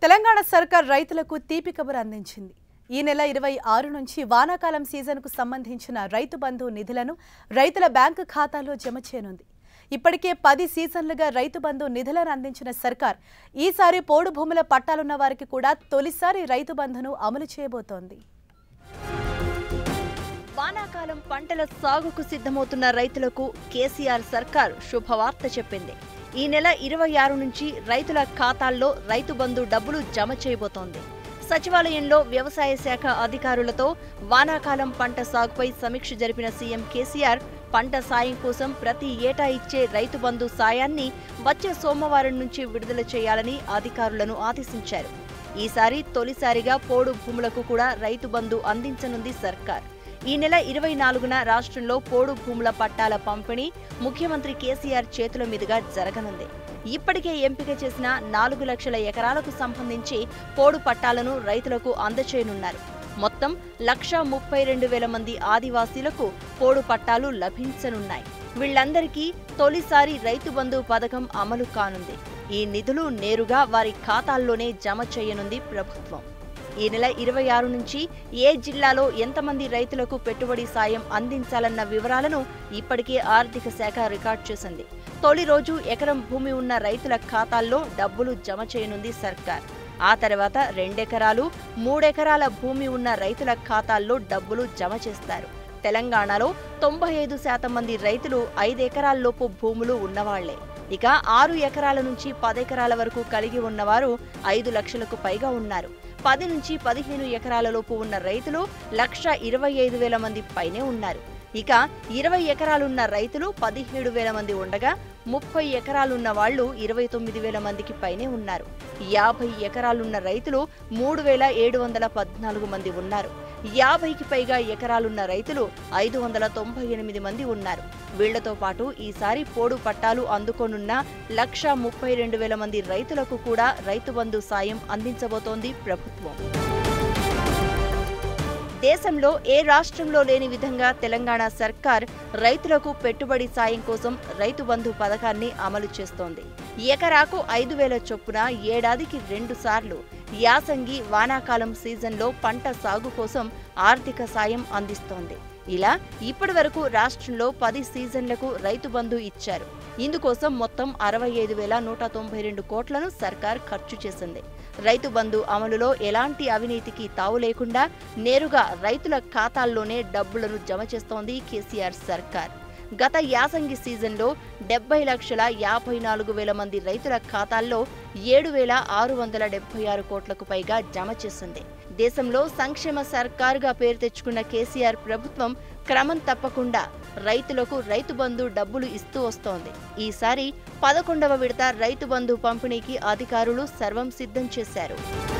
తెలంగాణ సర్కార్ రైతులకు తీపి కబురు అందించింది ఈ నెల ఇరవై ఆరు నుంచి వానాకాలం సీజన్కు సంబంధించిన రైతు బంధు నిధులను రైతుల బ్యాంకు ఖాతాలో జమ చేయనుంది ఇప్పటికే పది సీజన్లుగా రైతు బంధు నిధులను అందించిన సర్కార్ ఈసారి పోడు భూముల పట్టాలున్న వారికి కూడా తొలిసారి రైతు బంధును అమలు చేయబోతోంది వానాకాలం పంటల సాగుకు సిద్ధమవుతున్న రైతులకు కేసీఆర్ సర్కార్ శుభవార్త చెప్పింది ఈ నెల ఇరవై ఆరు నుంచి రైతుల ఖాతాల్లో రైతు బంధు డబ్బులు జమ చేయబోతోంది సచివాలయంలో వ్యవసాయ శాఖ అధికారులతో వానాకాలం పంట సాగుపై సమీక్ష జరిపిన సీఎం కేసీఆర్ పంట సాయం కోసం ప్రతి ఏటా ఇచ్చే రైతు బంధు సాయాన్ని వచ్చే సోమవారం నుంచి విడుదల చేయాలని అధికారులను ఆదేశించారు ఈసారి తొలిసారిగా పోడు భూములకు కూడా రైతు బంధు అందించనుంది సర్కార్ ఈ నెల ఇరవై నాలుగున రాష్ట్రంలో పోడు భూముల పట్టాల పంపిణీ ముఖ్యమంత్రి కేసీఆర్ చేతుల మీదుగా జరగనుంది ఇప్పటికే ఎంపిక చేసిన నాలుగు లక్షల ఎకరాలకు సంబంధించి పోడు పట్టాలను రైతులకు అందచేయనున్నారు మొత్తం లక్ష ముప్పై రెండు వేల మంది ఆదివాసీలకు పోడు పట్టాలు లభించనున్నాయి వీళ్లందరికీ తొలిసారి రైతు బంధు పథకం అమలు కానుంది ఈ నిధులు నేరుగా వారి ఖాతాల్లోనే జమ చేయనుంది ప్రభుత్వం ఈ నెల ఇరవై ఆరు నుంచి ఏ జిల్లాలో ఎంతమంది రైతులకు పెట్టుబడి సాయం అందించాలన్న వివరాలను ఇప్పటికే ఆర్థిక శాఖ రికార్డ్ చేసింది తొలి రోజు ఎకరం భూమి ఉన్న రైతుల ఖాతాల్లో డబ్బులు జమ చేయనుంది సర్కార్ ఆ తర్వాత రెండెకరాలు మూడెకరాల భూమి ఉన్న రైతుల ఖాతాల్లో డబ్బులు జమ చేస్తారు తెలంగాణలో తొంభై ఐదు శాతం మంది రైతులు ఐదెకరాల్లోపు భూములు ఉన్నవాళ్లే ఇక ఆరు ఎకరాల నుంచి పదెకరాల వరకు కలిగి ఉన్నవారు ఐదు లక్షలకు పైగా ఉన్నారు పది నుంచి పదిహేను ఎకరాలలోపు ఉన్న రైతులు లక్ష ఇరవై ఐదు వేల మంది పైనే ఉన్నారు ఇక ఇరవై ఎకరాలున్న రైతులు పదిహేడు వేల మంది ఉండగా ముప్పై ఎకరాలున్న వాళ్ళు ఇరవై తొమ్మిది వేల మందికి పైనే ఉన్నారు యాభై ఎకరాలున్న రైతులు మూడు వేల ఏడు వందల పద్నాలుగు మంది ఉన్నారు యాభైకి పైగా ఎకరాలున్న రైతులు ఐదు వందల తొంభై ఎనిమిది మంది ఉన్నారు వీళ్లతో పాటు ఈసారి పోడు పట్టాలు అందుకోనున్న లక్ష ముప్పై రెండు వేల మంది రైతులకు కూడా రైతు బంధు సాయం అందించబోతోంది ప్రభుత్వం దేశంలో ఏ రాష్ట్రంలో లేని విధంగా తెలంగాణ సర్కార్ రైతులకు పెట్టుబడి సాయం కోసం రైతు బంధు పథకాన్ని అమలు చేస్తోంది ఎకరాకు ఐదు వేల చొప్పున ఏడాదికి రెండు సార్లు యాసంగి వానాకాలం సీజన్లో పంట సాగు కోసం ఆర్థిక సాయం అందిస్తోంది ఇలా ఇప్పటి వరకు రాష్ట్రంలో పది సీజన్లకు రైతు బంధు ఇచ్చారు ఇందుకోసం మొత్తం అరవై ఐదు వేల నూట తొంభై రెండు కోట్లను సర్కార్ ఖర్చు చేసింది రైతు బంధు అమలులో ఎలాంటి అవినీతికి తావు లేకుండా నేరుగా రైతుల ఖాతాల్లోనే డబ్బులను జమ చేస్తోంది కేసీఆర్ సర్కార్ గత యాసంగి సీజన్లో డెబ్బై లక్షల యాభై నాలుగు వేల మంది రైతుల ఖాతాల్లో ఏడు వేల ఆరు వందల డెబ్బై ఆరు కోట్లకు పైగా జమ చేసింది దేశంలో సంక్షేమ సర్కారుగా పేరు తెచ్చుకున్న కేసీఆర్ ప్రభుత్వం క్రమం తప్పకుండా రైతులకు రైతు బంధు డబ్బులు ఇస్తూ వస్తోంది ఈసారి పదకొండవ విడత రైతు బంధు పంపిణీకి అధికారులు సర్వం సిద్ధం చేశారు